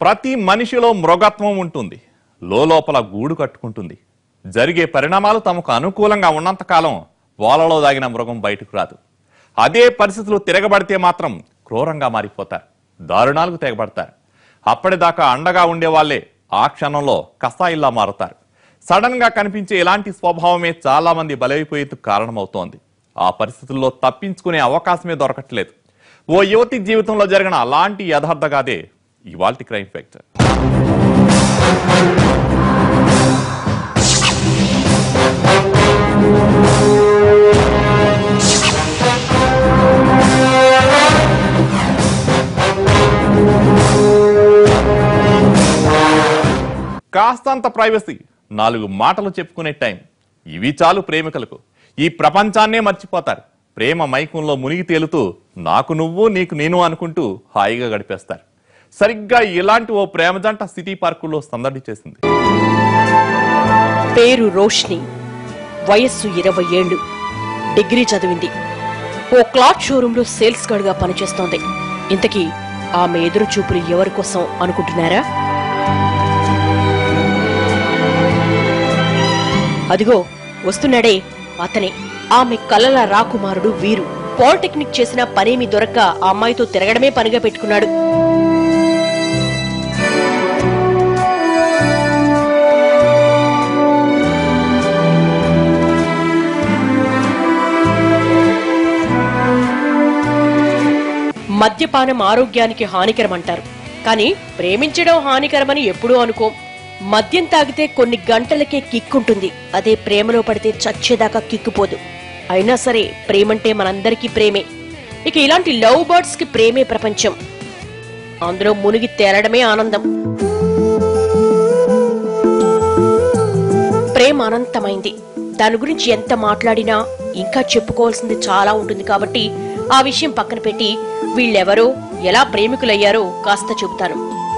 ప్రతి మనిషిలో మృగత్వం ఉంటుంది లోపల గూడు కట్టుకుంటుంది జరిగే పరిణామాలు తమకు అనుకూలంగా ఉన్నంతకాలం వాళ్ళలో దాగిన మృగం బయటకు రాదు అదే పరిస్థితులు తిరగబడితే మాత్రం క్రూరంగా మారిపోతారు దారుణాలకు తెగబడతారు అప్పటిదాకా అండగా ఉండే వాళ్ళే ఆ క్షణంలో కసాయిల్లా మారుతారు సడన్ గా కనిపించే ఇలాంటి స్వభావమే చాలా మంది బలైపోయేందుకు కారణమవుతోంది ఆ పరిస్థితుల్లో తప్పించుకునే అవకాశమే దొరకట్లేదు ఓ యువతి జీవితంలో జరిగిన అలాంటి యథార్థగాదే ఇవాల్టి క్రైమ్ ఫ్యాక్టర్ కాస్తంత ప్రైవసీ నాలుగు మాటలు చెప్పుకునే టైం ఇవి చాలు ప్రేమికులకు ఈ ప్రపంచాన్నే మర్చిపోతారు ప్రేమ మైకంలో మునిగి తేలుతూ నాకు నువ్వు నీకు నేను అనుకుంటూ హాయిగా గడిపేస్తారు సరిగ్గా ఇలాంటి ఓ ప్రేమ జంట సిటీ పార్కుల్లో సందడి చేసింది పేరు రోష్ని వయస్సు ఇరవై ఏళ్లు డిగ్రీ చదివింది ఓ క్లాత్ షోరూంలో సేల్స్ గర్డ్ గా పనిచేస్తోంది ఇంతకీ ఆమె ఎదురు చూపులు ఎవరి కోసం అనుకుంటున్నారా అదిగో వస్తున్నాడే అతనే ఆమె కలల రాకుమారుడు వీరు పాలిటెక్నిక్ చేసిన పనేమి దొరక్క ఆ అమ్మాయితో తిరగడమే పనిగా పెట్టుకున్నాడు మద్యపానం ఆరోగ్యానికి హానికరం అంటారు కానీ ప్రేమించడం హానికరమని ఎప్పుడూ అనుకో మద్యం తాగితే కొన్ని గంటలకే కిక్కుంటుంది అదే ప్రేమలో పడితే చచ్చేదాకా కిక్కుపోదు అయినా సరే ప్రేమంటే మనందరికీ ప్రేమే ఇక ఇలాంటి లవ్ బర్డ్స్ కి ప్రేమే ప్రపంచం అందులో మునిగి తేలడమే ఆనందం ప్రేమ అనంతమైంది దాని గురించి ఎంత మాట్లాడినా ఇంకా చెప్పుకోవాల్సింది చాలా ఉంటుంది కాబట్టి ఆ విషయం పక్కన పెట్టి వీళ్ళెవరో ఎలా ప్రేమికులయ్యారో కాస్త చెబుతాను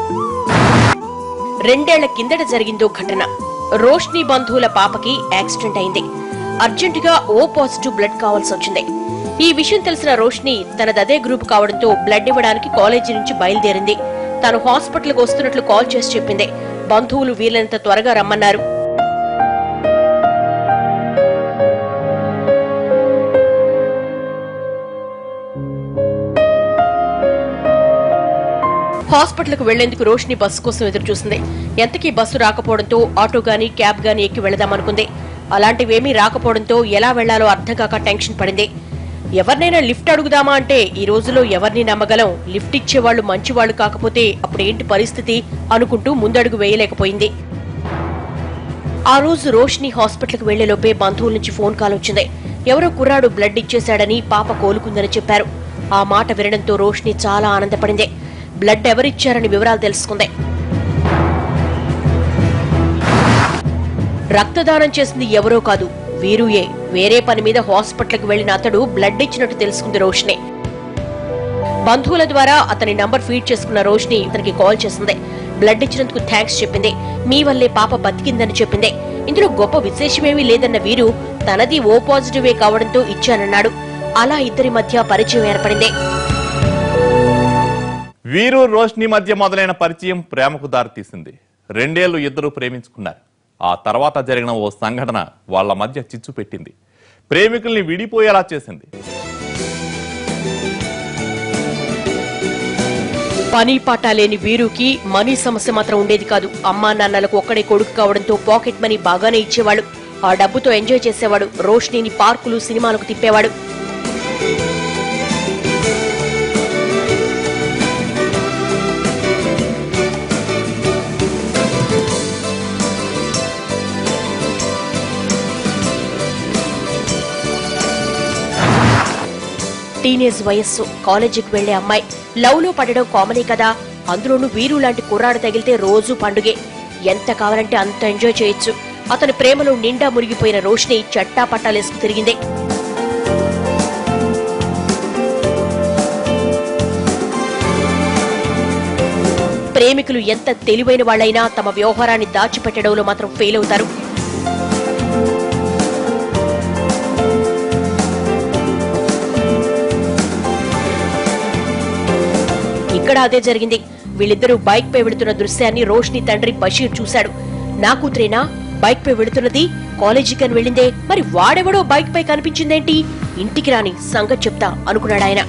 రెండేళ్ల కిందట జరిగిందో ఘటన రోష్ని బంధువుల పాపకి యాక్సిడెంట్ అయింది అర్జెంటుగా ఓ పాజిటివ్ బ్లడ్ కావాల్సి వచ్చింది ఈ విషయం తెలిసిన రోష్ని తనదదే గ్రూప్ కావడంతో బ్లడ్ ఇవ్వడానికి కాలేజీ నుంచి బయలుదేరింది తాను హాస్పిటల్కి వస్తున్నట్లు కాల్ చేసి చెప్పింది బంధువులు వీలైనంత త్వరగా రమ్మన్నారు హాస్పిటల్కు వెళ్లేందుకు రోషిని బస్సు కోసం ఎదురు చూసింది ఎంతకీ బస్సు రాకపోవడంతో ఆటో గాని క్యాబ్ గాని ఎక్కి వెళదామనుకుంది అలాంటివేమీ రాకపోవడంతో ఎలా వెళ్లాలో అర్థం కాక టెన్షన్ పడింది ఎవరినైనా లిఫ్ట్ అడుగుదామా అంటే ఈ రోజులో ఎవరిని నమ్మగలం లిఫ్ట్ ఇచ్చేవాళ్లు మంచివాళ్లు కాకపోతే అప్పుడేంటి పరిస్థితి అనుకుంటూ ముందడుగు వేయలేకపోయింది ఆ రోజు రోషిని హాస్పిటల్కి వెళ్లేలోపే బంధువుల నుంచి ఫోన్ కాల్ వచ్చింది ఎవరో కుర్రాడు బ్లడ్ ఇచ్చేశాడని పాప కోలుకుందని చెప్పారు ఆ మాట వినడంతో రోషిని చాలా ఆనందపడింది బ్లడ్ ఎవరిచ్చారని వివరాలు తెలుసుకుంది రక్తదానం చేసింది ఎవరో కాదు వీరుయే వేరే పని మీద హాస్పిటల్కి వెళ్లిన అతడు బ్లడ్ ఇచ్చినట్టు తెలుసుకుంది రోషిని బంధువుల ద్వారా అతని నంబర్ ఫీడ్ చేసుకున్న రోషిని అతనికి కాల్ చేసింది బ్లడ్ ఇచ్చినందుకు థ్యాంక్స్ చెప్పింది మీ వల్లే పాప బతికిందని చెప్పింది ఇందులో గొప్ప విశేషమేమీ లేదన్న వీరు తనది ఓ పాజిటివే కావడంతో ఇచ్చానన్నాడు అలా ఇద్దరి మధ్య పరిచయం ఏర్పడింది వీరు రోష్ని మధ్య మొదలైన పరిచయం ప్రేమకు దారితీసింది రెండేళ్లు ఇద్దరు ప్రేమించుకున్నారు ఆ తర్వాత జరిగిన ఓ సంఘటన వాళ్ళ మధ్య చిచ్చు పెట్టింది ప్రేమికుల్ని విడిపోయేలా చేసింది పని పాట లేని వీరుకి మనీ సమస్య మాత్రం ఉండేది కాదు అమ్మా నాన్నలకు ఒక్కడే కొడుకు కావడంతో పాకెట్ మనీ బాగానే ఇచ్చేవాడు ఆ డబ్బుతో ఎంజాయ్ చేసేవాడు రోష్నిని పార్కులు సినిమాలకు తిప్పేవాడు టీనేజ్ వయస్సు కాలేజీకి వెళ్లే అమ్మాయి లవ్ లో పడడం కామనే కదా అందులోనూ వీరు లాంటి కుర్రాడు తగిలితే రోజు పండుగే ఎంత కావాలంటే అంత ఎంజాయ్ చేయొచ్చు అతని ప్రేమలో నిండా మునిగిపోయిన రోషిని చట్టా పట్టాలేసుకు తిరిగింది ప్రేమికులు ఎంత తెలివైన వాళ్ళైనా తమ వ్యవహారాన్ని దాచిపెట్టడంలో మాత్రం ఫెయిల్ అవుతారు ఇక్కడ ఇక్కడ అదే జరిగింది వీళ్ళిద్దరూ బైక్ పై వెళుతున్న దృశ్యాన్ని రోష్ని తండ్రి బషీర్ చూశాడు నా కూతురేనా బైక్ పై వెళుతున్నది కాలేజీకి అని వెళ్ళిందే మరి వాడెవడో బైక్ పై కనిపించిందేంటి ఇంటికి రాని సంగతి చెప్తా అనుకున్నాడు ఆయన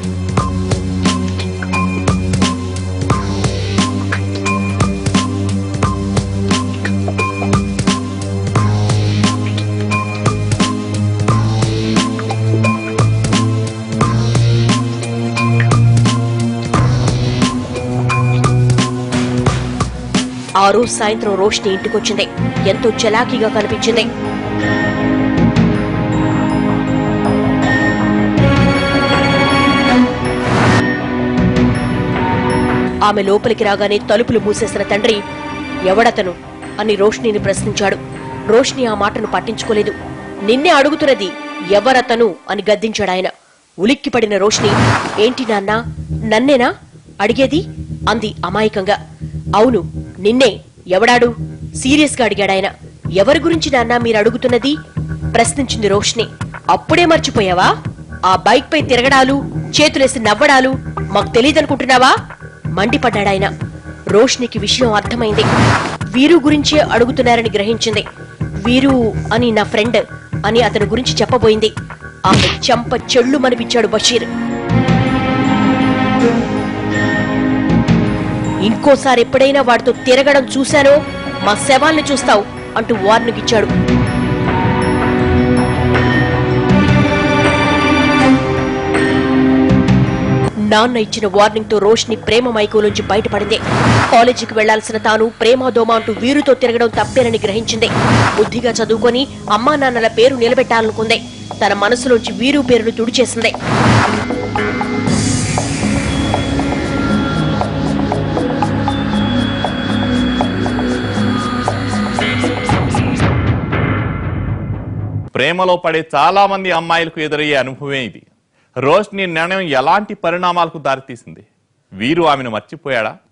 ఆ రోజు సాయంత్రం రోష్ని ఇంటికొచ్చింది ఎంతో చలాకీగా కనిపించింది ఆమె లోపలికి రాగానే తలుపులు మూసేసిన తండ్రి ఎవడతను అని రోష్నిని ప్రశ్నించాడు రోష్ని ఆ మాటను పట్టించుకోలేదు నిన్నే అడుగుతున్నది ఎవరతను అని గద్దించాడు ఆయన ఉలిక్కిపడిన రోష్ని ఏంటి నాన్న నన్నేనా అడిగేది అంది అమాయకంగా అవును నిన్నే ఎవడాడు సీరియస్ గా అడిగాడాయన ఎవరి గురించి నాన్న మీరు అడుగుతున్నది ప్రశ్నించింది రోష్ని అప్పుడే మర్చిపోయావా ఆ బైక్ పై తిరగడాలు చేతులేసి నవ్వడాలు మాకు తెలియదనుకుంటున్నావా మండిపడ్డాడాయన రోష్నికి విషయం అర్థమైంది వీరు గురించే అడుగుతున్నారని గ్రహించింది వీరు అని నా ఫ్రెండ్ అని అతని గురించి చెప్పబోయింది ఆమె చెంప చెళ్ళు మనిపించాడు బషీర్ ఇంకోసారి ఎప్పుడైనా వాడితో తిరగడం చూశానో మా శవాల్ని చూస్తావు అంటూ వార్నింగ్ ఇచ్చాడు నాన్న ఇచ్చిన వార్నింగ్ తో రోష్ని ప్రేమ మైకోలోంచి బయటపడింది కాలేజీకి వెళ్లాల్సిన తాను ప్రేమ దోమ అంటూ వీరుతో తిరగడం తప్పేనని గ్రహించింది బుద్ధిగా చదువుకొని అమ్మా నాన్నల పేరు నిలబెట్టాలనుకుంది తన మనసులోంచి వీరు పేరును తుడిచేసింది ప్రేమలో పడే చాలా మంది అమ్మాయిలకు ఎదురయ్యే అనుభవమే ఇది రోష్ని నిర్ణయం ఎలాంటి పరిణామాలకు దారితీసింది వీరు ఆమెను మర్చిపోయాడా